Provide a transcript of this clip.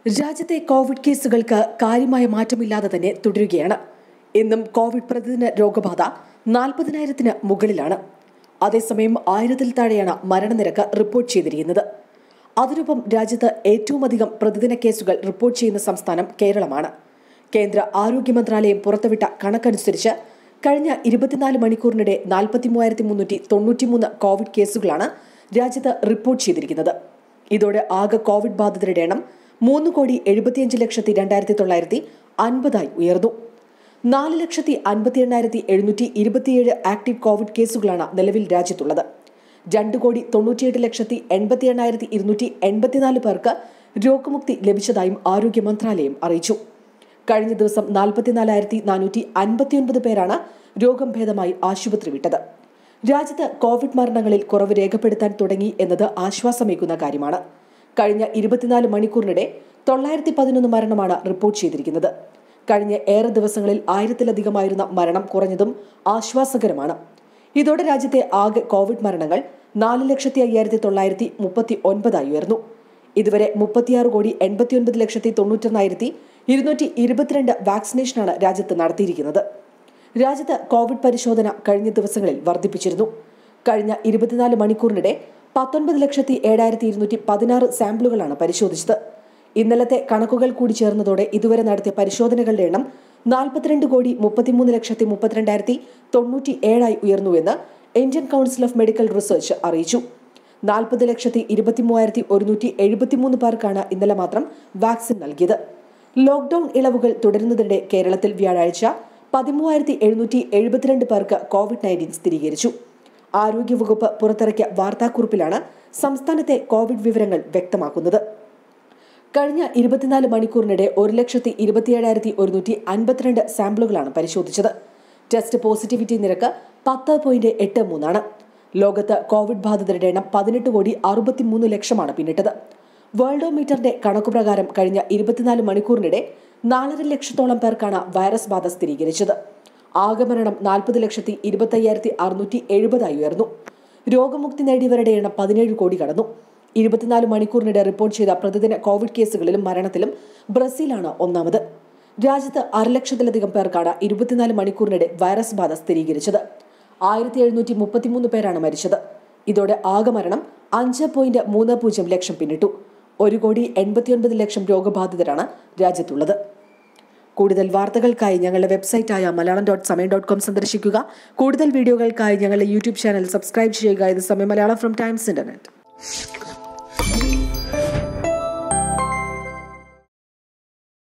രാജ്യത്തെ കോവിഡ് കേസുകൾക്ക് കാര്യമായ മാറ്റമില്ലാതെ തന്നെ തുടരുകയാണ് ഇന്നും കോവിഡ് പ്രതിദിന രോഗബാധ നാൽപ്പതിനായിരത്തിന് മുകളിലാണ് അതേസമയം ആയിരത്തിൽ താഴെയാണ് മരണനിരക്ക് റിപ്പോർട്ട് ചെയ്തിരിക്കുന്നത് അതിനൊപ്പം രാജ്യത്ത് ഏറ്റവും അധികം പ്രതിദിന കേസുകൾ റിപ്പോർട്ട് ചെയ്യുന്ന സംസ്ഥാനം കേരളമാണ് കേന്ദ്ര ആരോഗ്യ മന്ത്രാലയം പുറത്തുവിട്ട കണക്കനുസരിച്ച് കഴിഞ്ഞ ഇരുപത്തിനാല് മണിക്കൂറിനിടെ നാൽപ്പത്തി മൂവായിരത്തി മുന്നൂറ്റി തൊണ്ണൂറ്റിമൂന്ന് കോവിഡ് കേസുകളാണ് രാജ്യത്ത് റിപ്പോർട്ട് ചെയ്തിരിക്കുന്നത് ഇതോടെ ആകെ കോവിഡ് ബാധിതരുടെ എണ്ണം മൂന്ന് കോടി എഴുപത്തിയഞ്ച് ലക്ഷത്തി രണ്ടായിരത്തി തൊള്ളായിരത്തി അൻപതായി ഉയർന്നു നാല് ലക്ഷത്തി അൻപത്തി എണ്ണായിരത്തി എഴുന്നൂറ്റി ഇരുപത്തിയേഴ് ആക്റ്റീവ് കോവിഡ് കേസുകളാണ് നിലവിൽ രാജ്യത്തുള്ളത് രണ്ട് കോടി തൊണ്ണൂറ്റിയെട്ട് ലക്ഷത്തി എൺപത്തി എണ്ണായിരത്തി ഇരുന്നൂറ്റി എൺപത്തിനാല് പേർക്ക് രോഗമുക്തി ലഭിച്ചതായും ആരോഗ്യ മന്ത്രാലയം അറിയിച്ചു കഴിഞ്ഞ ദിവസം നാൽപ്പത്തിനാലായിരത്തി നാനൂറ്റി അൻപത്തിയൊൻപത് പേരാണ് രോഗം ഭേദമായി ആശുപത്രി വിട്ടത് രാജ്യത്ത് കോവിഡ് മരണങ്ങളിൽ കുറവ് രേഖപ്പെടുത്താൻ തുടങ്ങി എന്നത് ആശ്വാസമേകുന്ന കാര്യമാണ് കഴിഞ്ഞ ഇരുപത്തിനാല് മണിക്കൂറിനിടെ തൊള്ളായിരത്തി പതിനൊന്ന് മരണമാണ് റിപ്പോർട്ട് ചെയ്തിരിക്കുന്നത് കഴിഞ്ഞ ഏറെ ദിവസങ്ങളിൽ ആയിരത്തിലധികമായിരുന്ന മരണം കുറഞ്ഞതും ആശ്വാസകരമാണ് ഇതോടെ രാജ്യത്തെ ആകെ കോവിഡ് മരണങ്ങൾ നാല് ലക്ഷത്തി അയ്യായിരത്തി തൊള്ളായിരത്തി മുപ്പത്തി ഒൻപതായി ഉയർന്നു ഇതുവരെ മുപ്പത്തിയാറ് കോടി എൺപത്തിയൊൻപത് ലക്ഷത്തി തൊണ്ണൂറ്റൊന്നായിരത്തി ഇരുന്നൂറ്റി ഇരുപത്തിരണ്ട് വാക്സിനേഷനാണ് രാജ്യത്ത് നടത്തിയിരിക്കുന്നത് രാജ്യത്ത് കോവിഡ് പരിശോധന കഴിഞ്ഞ ദിവസങ്ങളിൽ വർദ്ധിപ്പിച്ചിരുന്നു കഴിഞ്ഞ ഇരുപത്തിനാല് മണിക്കൂറിനിടെ പത്തൊൻപത് ലക്ഷത്തി ഏഴായിരത്തി ഇരുന്നൂറ്റി പതിനാറ് സാമ്പിളുകളാണ് പരിശോധിച്ചത് ഇന്നലത്തെ കണക്കുകൾ കൂടി ചേർന്നതോടെ ഇതുവരെ നടത്തിയ പരിശോധനകളുടെ എണ്ണം നാൽപ്പത്തിരണ്ട് കോടി മുപ്പത്തിമൂന്ന് ലക്ഷത്തി മുപ്പത്തിരണ്ടായിരത്തി തൊണ്ണൂറ്റി ഏഴായി ഉയർന്നുവെന്ന് Indian council of medical research അറിയിച്ചു നാൽപ്പത് ലക്ഷത്തി ഇരുപത്തി മൂവായിരത്തി ഒരുന്നൂറ്റി എഴുപത്തിമൂന്ന് പേർക്കാണ് ഇന്നലെ മാത്രം വാക്സിൻ നൽകിയത് ലോക്ഡൌൺ ഇളവുകൾ തുടരുന്നതിനിടെ കേരളത്തിൽ വ്യാഴാഴ്ച പതിമൂവായിരത്തി എഴുന്നൂറ്റി എഴുപത്തിരണ്ട് പേർക്ക് കോവിഡ് നയൻറ്റീൻ സ്ഥിരീകരിച്ചു ആരോഗ്യവകുപ്പ് പുറത്തിറക്കിയ വാർത്താക്കുറിപ്പിലാണ് സംസ്ഥാനത്തെ കോവിഡ് വിവരങ്ങൾ വ്യക്തമാക്കുന്നത് കഴിഞ്ഞ ഇരുപത്തിനാല് മണിക്കൂറിനിടെ ഒരു ലക്ഷത്തി ഇരുപത്തിയേഴായിരത്തി ഒരുന്നൂറ്റി അൻപത്തിരണ്ട് സാമ്പിളുകളാണ് പരിശോധിച്ചത് ടെസ്റ്റ് പോസിറ്റിവിറ്റി നിരക്ക് പത്ത് പോയിന്റ് എട്ട് മൂന്നാണ് ലോകത്ത് കോവിഡ് ബാധിതരുടെ എണ്ണം പതിനെട്ട് കോടി അറുപത്തിമൂന്ന് ലക്ഷമാണ് പിന്നിട്ടത് വേൾഡോമീറ്ററിന്റെ കണക്കുപ്രകാരം കഴിഞ്ഞ ഇരുപത്തിനാല് മണിക്കൂറിനിടെ നാലര ലക്ഷത്തോളം പേർക്കാണ് വൈറസ് ബാധ സ്ഥിരീകരിച്ചത് ആകെ മരണം നാൽപ്പത് ലക്ഷത്തി ഇരുപത്തയ്യായിരത്തി അറുന്നൂറ്റി എഴുപതായി ഉയർന്നു രോഗമുക്തി നേടിയവരുടെ എണ്ണം പതിനേഴ് കോടി കടന്നു ഇരുപത്തിനാല് മണിക്കൂറിനിടെ റിപ്പോർട്ട് ചെയ്ത പ്രതിദിന കോവിഡ് കേസുകളിലും മരണത്തിലും ബ്രസീലാണ് ഒന്നാമത് രാജ്യത്ത് അരലക്ഷത്തിലധികം പേർക്കാണ് ഇരുപത്തിനാല് മണിക്കൂറിനിടെ വൈറസ് ബാധ സ്ഥിരീകരിച്ചത് ആയിരത്തി എഴുന്നൂറ്റി മുപ്പത്തിമൂന്ന് പേരാണ് മരിച്ചത് ഇതോടെ ആകെ മരണം അഞ്ച് പോയിന്റ് മൂന്ന് പൂജ്യം ലക്ഷം പിന്നിട്ടു ഒരു കോടി എൺപത്തിയൊൻപത് ലക്ഷം രോഗബാധിതരാണ് രാജ്യത്തുള്ളത് കൂടുതൽ വാർത്തകൾക്കായി ഞങ്ങളുടെ വെബ്സൈറ്റായ Malayalam dot Samayam dot com സന്ദർശിക്കുക കൂടുതൽ വീഡിയോകൾക്കായി ഞങ്ങളുടെ യൂട്യൂബ് ചാനൽ സബ്സ്ക്രൈബ് ചെയ്യുക ഇത് സമയം മലയാളം ഫ്രം ടൈംസ് ഇന്റർനെറ്റ്